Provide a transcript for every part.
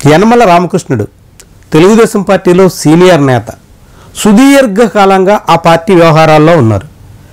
యనమల రామకృష్ణుడు తెలుగుదేశం పార్టీలో సీనియర్ నేత సుదీర్ఘకాలంగా ఆ పార్టీ వ్యవహారాల్లో ఉన్నారు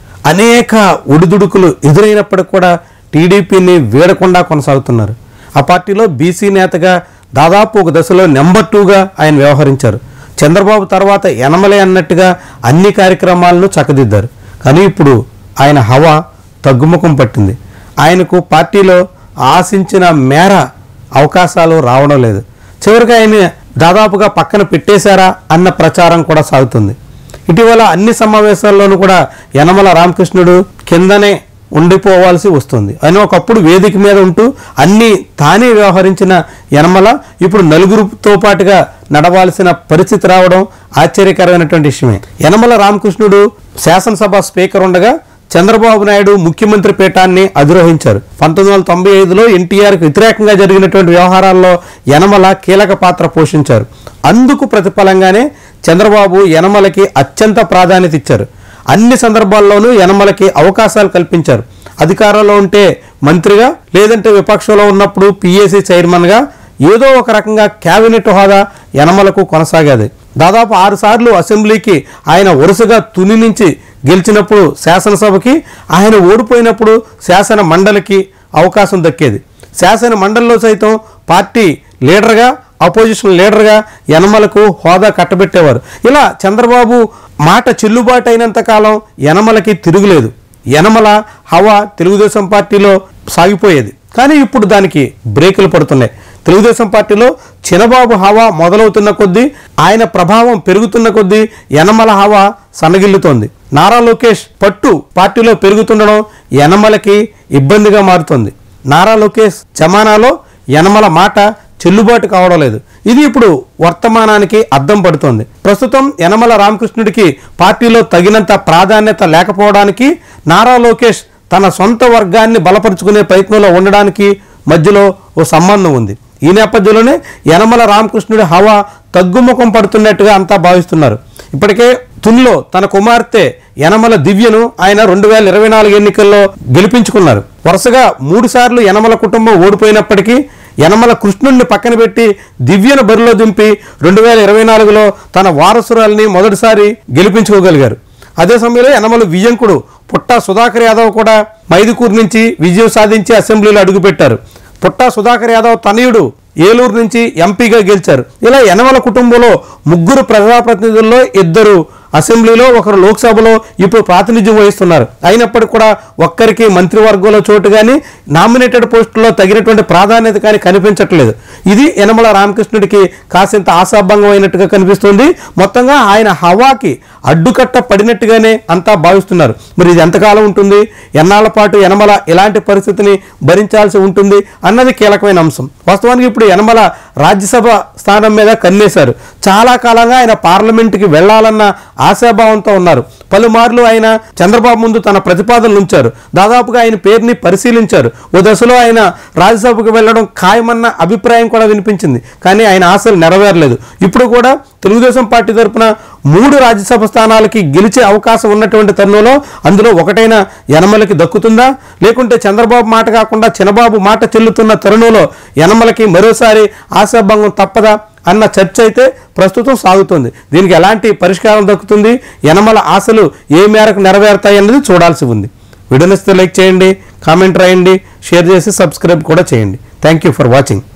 అనేక ఒడిదుడుకులు ఎదురైనప్పటికి కూడా టీడీపీని వీడకుండా కొనసాగుతున్నారు ఆ పార్టీలో బీసీ నేతగా దాదాపు ఒక దశలో నెంబర్ టూగా ఆయన వ్యవహరించారు చంద్రబాబు తర్వాత యనమలే అన్నట్టుగా అన్ని కార్యక్రమాలను చక్కదిద్దారు కానీ ఇప్పుడు ఆయన హవా తగ్గుముఖం పట్టింది ఆయనకు పార్టీలో ఆశించిన మేర అవకాశాలు రావడం లేదు చివరికి ఆయన దాదాపుగా పక్కన పెట్టేశారా అన్న ప్రచారం కూడా సాగుతుంది ఇటీవల అన్ని సమావేశాల్లోనూ కూడా యనమల రామకృష్ణుడు కిందనే ఉండిపోవాల్సి వస్తుంది ఆయన ఒకప్పుడు వేదిక మీద ఉంటూ అన్ని తానే వ్యవహరించిన యనమల ఇప్పుడు నలుగురుతో పాటుగా నడవాల్సిన పరిస్థితి రావడం ఆశ్చర్యకరమైనటువంటి విషయమే యనమల రామకృష్ణుడు శాసనసభ స్పీకర్ ఉండగా చంద్రబాబు నాయుడు ముఖ్యమంత్రి పీఠాన్ని అధిరోహించారు పంతొమ్మిది వందల తొంభై ఐదులో ఎన్టీఆర్కి వ్యతిరేకంగా జరిగినటువంటి వ్యవహారాల్లో యనమల కీలక పాత్ర పోషించారు అందుకు ప్రతిఫలంగానే చంద్రబాబు యనమలకి అత్యంత ప్రాధాన్యత ఇచ్చారు అన్ని సందర్భాల్లోనూ యనమలకి అవకాశాలు కల్పించారు అధికారంలో ఉంటే మంత్రిగా లేదంటే విపక్షంలో ఉన్నప్పుడు పిఏసీ చైర్మన్గా ఏదో ఒక రకంగా క్యాబినెట్ హోదా యనమలకు కొనసాగేది దాదాపు ఆరు సార్లు అసెంబ్లీకి ఆయన వరుసగా తుని నుంచి గెలిచినప్పుడు శాసనసభకి ఆయన ఓడిపోయినప్పుడు శాసన మండలికి అవకాశం దక్కేది శాసన మండలిలో సైతం పార్టీ లీడర్గా అపోజిషన్ లీడర్గా యనమలకు హోదా కట్టబెట్టేవారు ఇలా చంద్రబాబు మాట చెల్లుబాటు అయినంత కాలం యనమలకి తిరుగులేదు యనమల హవా తెలుగుదేశం పార్టీలో సాగిపోయేది కానీ ఇప్పుడు దానికి బ్రేకులు పడుతున్నాయి తెలుగుదేశం పార్టీలో చినబాబు హవా మొదలవుతున్న కొద్దీ ఆయన ప్రభావం పెరుగుతున్న కొద్దీ యనమల హవా సన్నగిల్లుతోంది నారా లోకేష్ పట్టు పార్టీలో పెరుగుతుండడం యనమలకి ఇబ్బందిగా మారుతుంది నారా లోకేష్ జమానాలో యనమల మాట చెల్లుబాటు కావడం లేదు ఇది ఇప్పుడు వర్తమానానికి అద్దం పడుతోంది ప్రస్తుతం యనమల రామకృష్ణుడికి పార్టీలో తగినంత ప్రాధాన్యత లేకపోవడానికి నారా లోకేష్ తన సొంత వర్గాన్ని బలపరుచుకునే ప్రయత్నంలో ఉండడానికి మధ్యలో ఓ సంబంధం ఉంది ఈ నేపథ్యంలోనే యనమల రామకృష్ణుడి హవా తగ్గుముఖం పడుతున్నట్టుగా అంతా భావిస్తున్నారు ఇప్పటికే తునిలో తన కుమార్తె యనమల దివ్యను ఆయన రెండు వేల ఇరవై నాలుగు ఎన్నికల్లో గెలిపించుకున్నారు వరుసగా మూడు సార్లు యనమల కుటుంబం ఓడిపోయినప్పటికీ యనమల కృష్ణుణ్ణి పక్కన పెట్టి దివ్యను బరిలో దింపి రెండు వేల ఇరవై నాలుగులో తన వారసురాల్ని మొదటిసారి గెలిపించుకోగలిగారు అదే సమయంలో యనమల విజయంకుడు పుట్టా సుధాకర్ యాదవ్ కూడా మైదుకూరు నుంచి విజయం సాధించి అసెంబ్లీలో అడుగుపెట్టారు పుట్టా సుధాకర్ యాదవ్ తనయుడు ఏలూరు నుంచి ఎంపీగా గెలిచారు ఇలా యనమల కుటుంబంలో ముగ్గురు ప్రజాప్రతినిధుల్లో ఇద్దరు అసెంబ్లీలో ఒకరు లోక్సభలో ఇప్పుడు ప్రాతినిధ్యం వహిస్తున్నారు అయినప్పటికీ కూడా ఒక్కరికి మంత్రివర్గంలో చోటు కానీ నామినేటెడ్ పోస్టుల్లో తగినటువంటి ప్రాధాన్యత కానీ కనిపించట్లేదు ఇది యనమల రామకృష్ణుడికి కాసింత ఆశాభంగం అయినట్టుగా కనిపిస్తుంది మొత్తంగా ఆయన హవాకి అడ్డుకట్ట పడినట్టుగానే అంతా భావిస్తున్నారు మరి ఇది ఎంతకాలం ఉంటుంది ఎన్నాళ్ల పాటు యనమల ఇలాంటి పరిస్థితిని భరించాల్సి ఉంటుంది అన్నది కీలకమైన అంశం వాస్తవానికి ఇప్పుడు యనమల రాజ్యసభ స్థానం మీద కన్నేశారు చాలా కాలంగా ఆయన పార్లమెంటుకి వెళ్లాలన్న ఆశాభావంతో ఉన్నారు పలుమార్లు ఆయన చంద్రబాబు ముందు తన ప్రతిపాదనలు ఉంచారు దాదాపుగా ఆయన పేరుని పరిశీలించారు ఓ దశలో ఆయన రాజ్యసభకు వెళ్ళడం ఖాయమన్న అభిప్రాయం కూడా వినిపించింది కానీ ఆయన ఆశలు నెరవేరలేదు ఇప్పుడు కూడా తెలుగుదేశం పార్టీ తరపున మూడు రాజ్యసభ స్థానాలకి గెలిచే అవకాశం ఉన్నటువంటి తరుణంలో అందులో ఒకటైన యనమలకి దక్కుతుందా లేకుంటే చంద్రబాబు మాట కాకుండా చిన్నబాబు మాట చెల్లుతున్న తరుణంలో యనమలకి మరోసారి ఆశాభంగం తప్పదా అన్న చర్చ అయితే ప్రస్తుతం సాగుతుంది దీనికి ఎలాంటి పరిష్కారం దక్కుతుంది యనమల ఆశలు ఏ మేరకు నెరవేరుతాయి అన్నది చూడాల్సి ఉంది వీడియో నచ్చితే లైక్ చేయండి కామెంట్ రాయండి షేర్ చేసి సబ్స్క్రైబ్ కూడా చేయండి థ్యాంక్ యూ ఫర్ వాచింగ్